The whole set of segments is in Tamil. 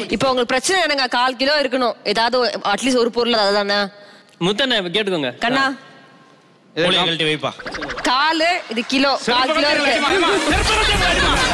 இப்போ உங்களுக்கு பிரச்சனை என்னங்க கால் கிலோ இருக்கணும் ஏதாவது அட்லீஸ்ட் ஒரு பொருள் அதுதானே முத்தண்ண கேட்டுக்கோங்க கண்ணா மூளையை கழட்டி வைப்பா காலு இது கிலோ கால் கிலோ இருக்கு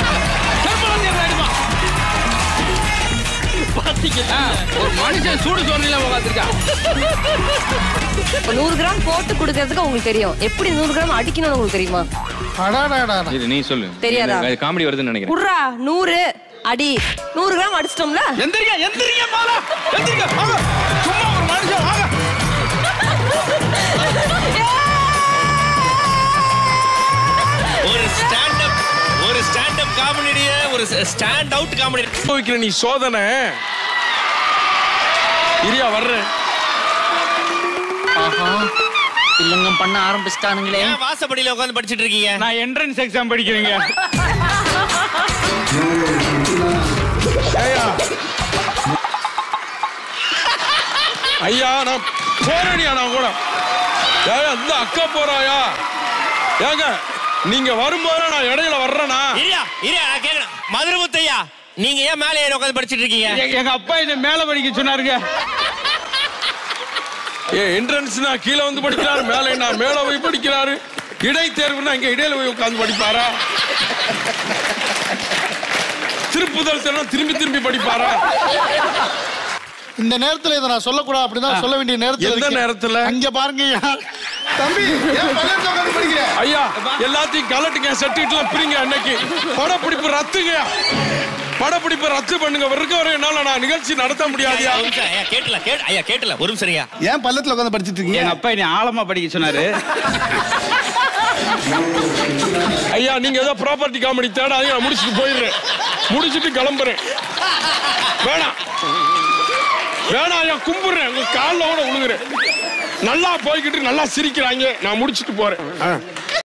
ஒரு மனுஷன் சூடு சொன்ன உட்காந்துருக்கா இப்போ நூறு கிராம் போட்டு கொடுக்கறதுக்கு உங்களுக்கு தெரியும் எப்படி நூறு கிராம் அடிக்கணும்னு உங்களுக்கு தெரியுமா இது நீ சொல்லு தெரியாதா? காமெடி வருதுன்னு நினைக்கிறேன் குர்ரா நூறு அடி நூறு கிராம் அடிச்சிட்டோம்ல எந்திரிங்க எந்திரிங்க மாலா எந்திரிங்க வாங்க சும்மா ஒரு மனுஷன் வாங்க ஒரு ஸ்டாண்ட் அப் ஒரு ஸ்டாண்ட் அப் காமெடிய ஒரு ஸ்டாண்ட் அவுட் காமெடி வைக்கிற நீ சோதனை இரியா வர்றேன் இல்லங்கம் பண்ண ஆரம்பிச்சிட்டானுங்களே ஏன் வாசப்படியில உட்கார்ந்து படிச்சிட்டு இருக்கீங்க நான் என்ட்ரன்ஸ் எக்ஸாம் படிக்கிறேங்க ஐயா ஐயா நான் போறேனியா நான் கூட ஏயா இந்த அக்கா போறாயா ஏங்க நீங்க வரும்போது நான் இடையில வர்றேனா இரியா இரியா நான் கேக்குறேன் மதுரை முத்தையா நீங்க ஏன் மேலே ஏறி உட்கார்ந்து படிச்சிட்டு இருக்கீங்க எங்க- எங்க அப்பா இதை மேல படிக்க சொன்னாருங்க ஏ என்ட்ரன்ஸ்னா கீழே வந்து படிக்கிறாரு மேலே நான் மேல போய் படிக்கிறாரு இடைத்தேர்வுனா இங்க இடையில போய் உட்கார்ந்து படிப்பாரா திருப்புதல் தினம் திரும்பி திரும்பி படிப்பாரா இந்த நேரத்துல இதை நான் சொல்லக்கூடாது அப்படிதான் சொல்ல வேண்டிய நேரத்துல எந்த இருக்கேன். நேரத்துல? அங்க பாருங்க ஐயா. தம்பி ஏன் பக்கத்துல உட்கார்ந்து படிக்கிற? ஐயா எல்லாத்தையும் கலட்டுங்க செட்டுலாம் பிரிங்க அன்னைக்கு படப்பிடிப்பு ரத்துங்க படப்பிடிப்பு ரத்து பண்ணுங்க இருக்க வரை என்னால நான் நிகழ்ச்சி நடத்த முடியாதியா ஒரு நிமிஷம், ஐயா கேட்டல கேட்டு ஐயா கேட்டல ஒரு நிமிஷம் ஐயா ஏன் பள்ளத்துல உட்கார்ந்து படிச்சிட்டு இருக்கீங்க எங்க அப்பா என்னை ஆழமா படிக்க சொன்னாரு ஐயா நீங்க ஏதோ ப்ராப்பர்ட்டி காமெடி தேடாதீங்க நான் முடிச்சுட்டு போயிடுறேன் முடிச்சுட்டு கிளம்புறேன் வேணாம் வேணாம் ஐயா கும்பிடுறேன் உங்க காலில் கூட விழுகுறேன் நல்லா போய்கிட்டு நல்லா சிரிக்கிறாங்க நான் முடிச்சுட்டு போறேன் ஆ.